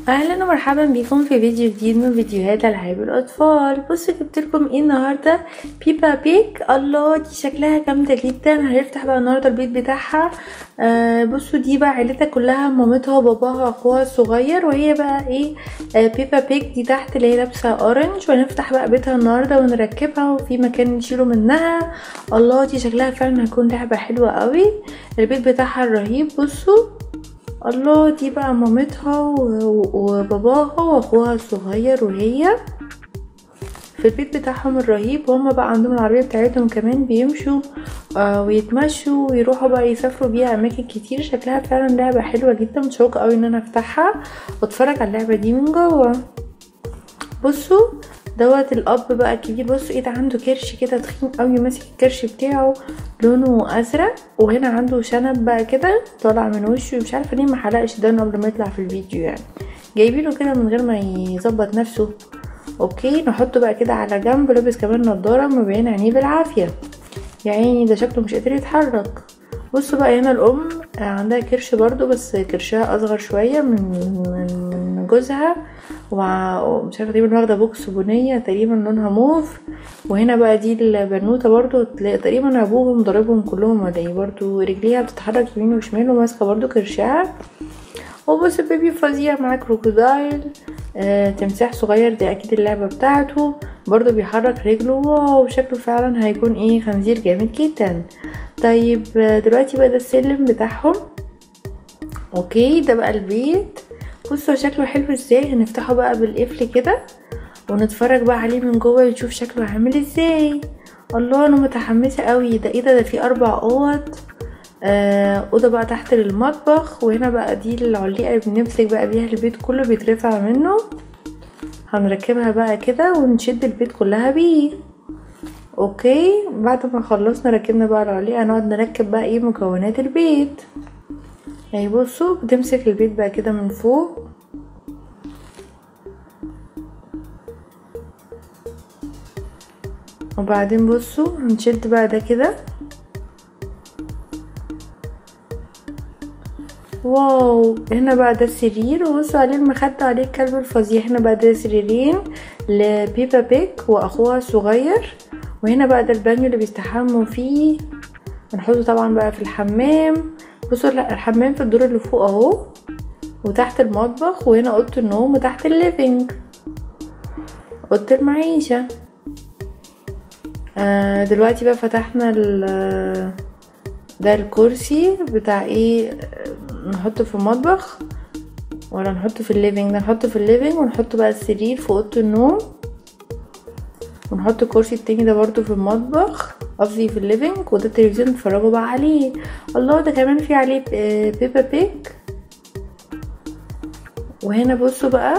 اهلا ومرحبا بكم في فيديو جديد من فيديوهات العاب الاطفال بصوا جبت لكم ايه النهارده بيبا بيك الله دي شكلها جامده جدا هنفتح بقى النهارده البيت بتاعها آه بصوا دي بقى عيلتها كلها مامتها وباباها واخوها الصغير وهي بقى ايه آه بيبا بيك دي تحت اللي هي لابسه اورنج وهنفتح بقى بيتها النهارده ونركبها وفي مكان نشيله منها الله دي شكلها فعلا هتكون لعبه حلوه قوي البيت بتاعها الرهيب بصوا الله دي بقى مامتها و- وباباها واخوها الصغير وهي في البيت بتاعهم الرهيب وهم بقى عندهم العربية بتاعتهم كمان بيمشوا آه ويتمشوا ويروحوا بقى يسافروا بيها اماكن كتير شكلها فعلا لعبة حلوة جدا متشوقة قوي ان انا افتحها واتفرج على اللعبة دي من جوه بصوا دوت الاب بقى الكبير بصوا ايه ده عنده كرش كده تخين قوي ماسك الكرش بتاعه لونه ازرق وهنا عنده شنب بقى كده طالع من وشه مش عارفه ليه ما حلقش دقنه قبل ما يطلع في الفيديو يعني جايبينه كده من غير ما يظبط نفسه اوكي نحطه بقى كده على جنب لابس كمان نضاره مبين عينيه بالعافيه يا عيني ده شكله مش قادر يتحرك بصوا بقى هنا الام عندها كرش برضو بس كرشها اصغر شويه من من من جوزها ومع- ومش عارفه تقريبا واخده بوكس بنيه تقريبا لونها موف وهنا بقى دي البنوته برضو تلاقي تقريبا ابوهم ضاربهم كلهم ولا ايه برضو رجليها بتتحرك يمين وشمال وماسكه برضو كرشها وبص بيبي فظيع معاه كروكودايل آه، تمساح صغير دي اكيد اللعبة بتاعته برضو بيحرك رجله واو شكله فعلا هيكون ايه خنزير جامد جدا طيب آه، دلوقتي بقى ده السلم بتاعهم اوكي ده بقى البيت بصوا شكله حلو ازاي هنفتحه بقى بالقفل كده ونتفرج بقى عليه من جوه نشوف شكله عامل ازاي الله انا متحمسه قوي ده ايه ده ده فيه اربع اوض آه، اوضه بقى تحت للمطبخ وهنا بقى دي العليقه اللي بنمسك بقى بيها البيت كله بيترفع منه هنركبها بقى كده ونشد البيت كلها بيه اوكي بعد ما خلصنا ركبنا بقى العليقه نقعد نركب بقى ايه مكونات البيت يعني بصوا بتمسك البيت بقى كده من فوق وبعدين بصوا هنشد بقى ده كده واو هنا بقى ده السرير وبصوا عليه المخدة عليه الكلب الفظيع هنا بقى ده سريرين لبيبا بيك واخوها الصغير وهنا بقى ده البانيو اللي بيستحموا فيه هنحطه طبعا بقى في الحمام بصوا لا الحمام في الدور اللي فوق اهو وتحت المطبخ وهنا اوضه النوم وتحت الليفينج اوضه المعيشه آه دلوقتي بقى فتحنا ال ده الكرسي بتاع ايه آه، نحطه في المطبخ ولا نحطه في الليفينج ده نحطه في الليفينج ونحط بقى السرير في اوضه النوم ونحط الكرسي التاني ده برضو في المطبخ قصدي في الليفينج وده التلفزيون نتفرجوا بقى عليه الله ده كمان في عليه آه، بيبا بيك وهنا بصوا بقى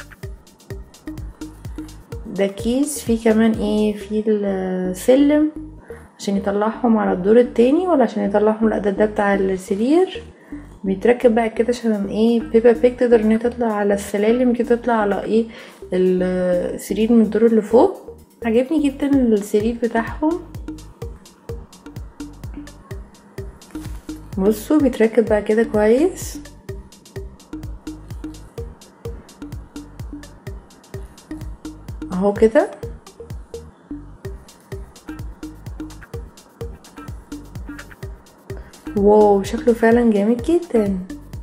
ده كيس فيه كمان ايه فيه السلم عشان يطلعهم على الدور التاني ولا عشان يطلعهم لا ده ده بتاع السرير بيتركب بقى كده عشان ايه بيبا بيك تقدر ان هي تطلع على السلالم كده تطلع على ايه السرير من الدور اللي فوق عجبني جدا السرير بتاعهم بصوا بيتركب بقى كده كويس اهو كده واو شكله فعلا جامد جدا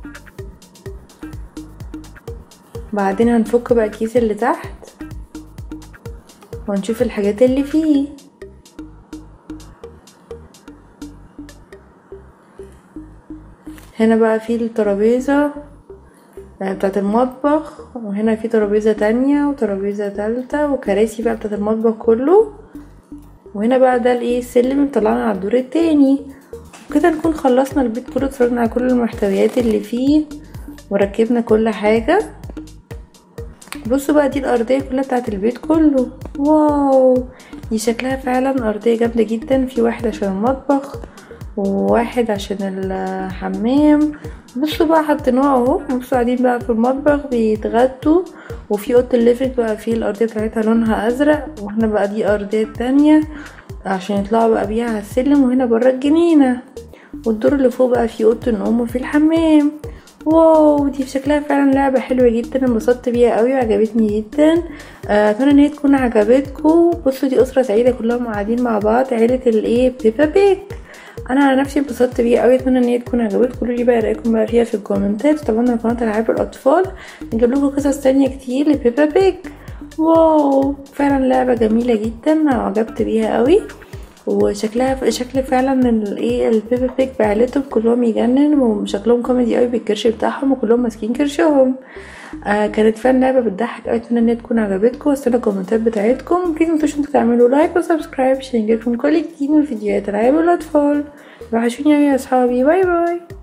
بعدين هنفك بقى الكيس اللي تحت ونشوف الحاجات اللي فيه هنا بقى في الترابيزة آه، بتاعت المطبخ وهنا في ترابيزة تانية وترابيزة تالتة وكراسي بقى بتاعت المطبخ كله وهنا بقى ده الايه السلم اللي طلعنا على الدور التاني وكده نكون خلصنا البيت كله اتفرجنا على كل المحتويات اللي فيه وركبنا كل حاجة بصوا بقى دي الأرضية كلها بتاعت البيت كله واو دي شكلها فعلا أرضية جامدة جدا في واحد عشان المطبخ وواحد عشان الحمام بصوا بقى حطيناه اهو بصوا قاعدين بقى في المطبخ بيتغدوا وفي اوضه الليفت بقى في الارضيه بتاعتها لونها ازرق وهنا بقى دي ارضيه تانية عشان يطلعوا بقى بيها على السلم وهنا بره الجنينه والدور اللي فوق بقى فيه اوضه النوم وفي الحمام واو دي شكلها فعلا لعبة حلوة جدا انبسطت بيها قوي وعجبتني جدا آه، اتمنى ان هي تكون عجبتكم بصوا دي اسرة سعيدة كلهم قاعدين مع بعض عيلة الايه بيبا بيك انا على نفسي انبسطت بيها قوي اتمنى ان هي تكون عجبتكم قولوا لي بقى رايكم بقى فيها في الكومنتات طبعا قناه العاب الاطفال نجيب لكم قصص تانية كتير لبيبا بيج واو فعلا لعبه جميله جدا انا عجبت بيها قوي وشكلها شكل فعلا الايه البيبا بيج بعيلتهم كلهم يجنن وشكلهم كوميدي قوي بالكرش بتاعهم وكلهم ماسكين كرشهم آه كانت فعلا لعبه بتضحك قوي اتمنى ان هي تكون عجبتكم واستنى الكومنتات بتاعتكم بليز متنسوش انتوا تعملوا لايك وسبسكرايب عشان يجيلكم كل جديد من فيديوهات العاب الاطفال وحشوني يا اصحابي باي باي